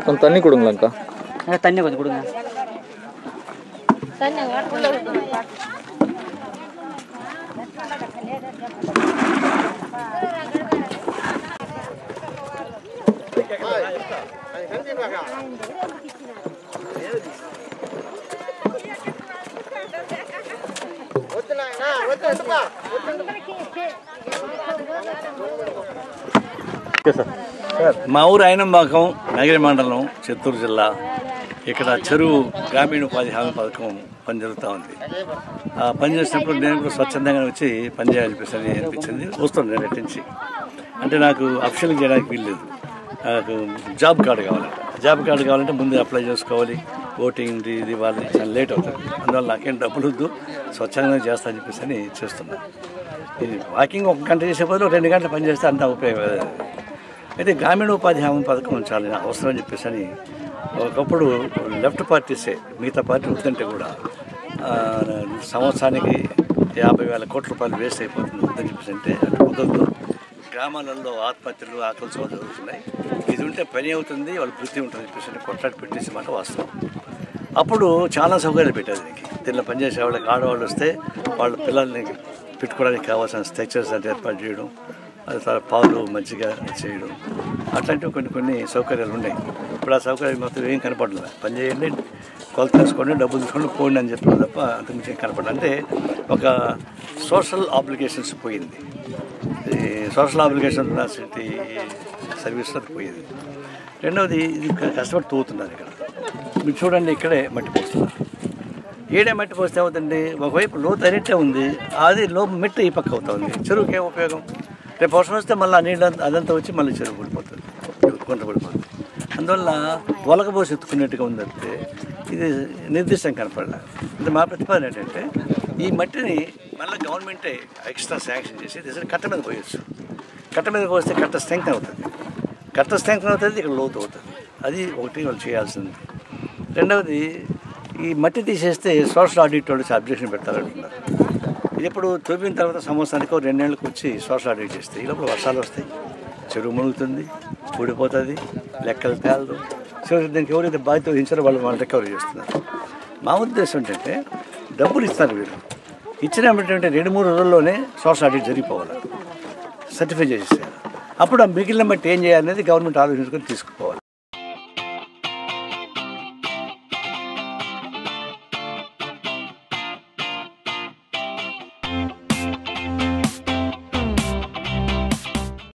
கொஞ்சம் தண்ணி கொடுங்களேங்க்கா அஹ் தண்ணி கொஞ்சம் கொடுங்க మా ఊరు అయినంబాకం నగరి మండలం చిత్తూరు జిల్లా ఇక్కడ చెరువు గ్రామీణ ఉపాధి హామీ పథకం పని జరుగుతూ ఉంది ఆ పని చేసినప్పుడు నేను కూడా స్వచ్ఛందంగా వచ్చి పని చేయాలనిపిస్తుంది అనిపించింది వస్తుంది నేను అటు నుంచి అంటే నాకు అఫిషియల్ చేయడానికి వీల్లేదు నాకు జాబ్ కార్డు కావాలంట జాబ్ కార్డు కావాలంటే ముందు అప్లై చేసుకోవాలి ఓటింగ్ ఇది ఇది వాళ్ళది చాలా లేట్ అవుతుంది అందువల్ల నాకేం డబ్బులు వద్దు స్వచ్ఛందంగా చేస్తా అని చెప్పేసి అని చేస్తున్నాను ఇది వాకింగ్ ఒక గంట చేసే బదులు రెండు గంటలు పని చేస్తే అంత ఉపయోగం అయితే గ్రామీణ ఉపాధి హామీ పథకం చాలా అవసరం అని చెప్పేసి అని ఒకప్పుడు లెఫ్ట్ పార్టీసే మిగతా పార్టీ వద్దంటే కూడా ఆ, సంవత్సరానికి యాభై వేల కోట్ల రూపాయలు వేస్ట్ అయిపోతుంది వద్దని చెప్పేసి అంటే అటు కుదరదు గ్రామాలలో ఆత్మహత్యలు ఆకలి చోటు జరుగుతున్నాయి ఇది ఉంటే పని అవుతుంది వాళ్ళ వృత్తి ఉంటుంది చెప్పేసి అని కొట్లాడి పెట్టేసి మాట వాస్తవం అప్పుడు చాలా సౌకర్యాలు పెట్టేది దీనికి దీనిలో పనిచేసే వాళ్ళకి ఆడవాళ్ళు వస్తే వాళ్ళ పిల్లల్ని పెట్టుకోవడానికి కావాల్సిన స్ట్రక్చర్స్ అంటే ఏర్పాటు చేయడం అది తర్వాత పాలు మజ్జిగ చేయడం అట్లాంటివి కొన్ని కొన్ని సౌకర్యాలు ఉన్నాయి ఇప్పుడు ఆ సౌకర్యం మొత్తం ఏం కనపడలేదు పని చేయండి కొలత తీసుకోండి డబ్బులు తీసుకోండి పోండి అని చెప్పడం తప్ప అంతకుమించి ఏం కనపడలేదు అంటే ఒక సోషల్ ఆబ్లిగేషన్స్ పోయింది ఈ సోషల్ ఆబ్లిగేషన్ సిటీ సర్వీస్ అది పోయింది రెండవది ఇది కష్టపడి తోగుతున్నారు ఇక్కడ మీరు చూడండి ఇక్కడే మట్టి పోస్తున్నారు ఏడే మట్టి పోస్తే అవుతుంది ఒకవైపు లోతు అరిటే ఉంది అది లో మెట్టు ఈ పక్క అవుతుంది చెరువుకి ఏం ఉపయోగం రేపు వర్షం వస్తే మళ్ళీ ఆ నీళ్ళు అంత- అదంతా వచ్చి మళ్ళీ చెరువు పడిపోతుంది కొంట పడిపోతుంది అందువల్ల వలకబోసి ఎత్తుకున్నట్టుగా ఉందంటే ఇది నిర్దిష్టం కనపడలే అంటే మా ప్రతిపాదన ఏంటంటే ఈ మట్టిని మళ్ళీ గవర్నమెంటే ఎక్స్ట్రా శాంక్షన్ చేసి దిశ కట్ట మీద పోయొచ్చు కట్ట మీద పోస్తే కట్ట స్ట్రెంగ్త్ అవుతుంది కట్ట స్ట్రెంగ్త్ అవుతుంది ఇక్కడ లోతు అవుతుంది అది ఒకటి వాళ్ళు చేయాల్సింది రెండవది ఈ మట్టి తీసేస్తే సోషల్ ఆడిట్ వాళ్ళు అబ్జెక్షన్ పెడతారంటున్నారు ఇది ఇప్పుడు తవ్విన తర్వాత సంవత్సరానికి ఓ రెండేళ్ళకి వచ్చి సోషల్ ఆడిట్ చేస్తే ఈ లోపల వర్షాలు వస్తాయి చెరువు మునుగుతుంది ఊడిపోతుంది లెక్కలు తేలదు సో దీనికి ఎవరైతే బాధ్యత వహించారో వాళ్ళు వాళ్ళు రికవరీ చేస్తున్నారు మా ఉద్దేశం ఏంటంటే డబ్బులు ఇస్తారు వీళ్ళు ఇచ్చిన ఏంటంటే రెండు మూడు రోజుల్లోనే సోషల్ ఆడిట్ జరిగిపోవాలి సర్టిఫై చేసేయాలి అప్పుడు ఆ మిగిలిన బట్టి ఏం చేయాలనేది గవర్నమెంట్ ఆలోచించుకొని తీసుకుపోవాలి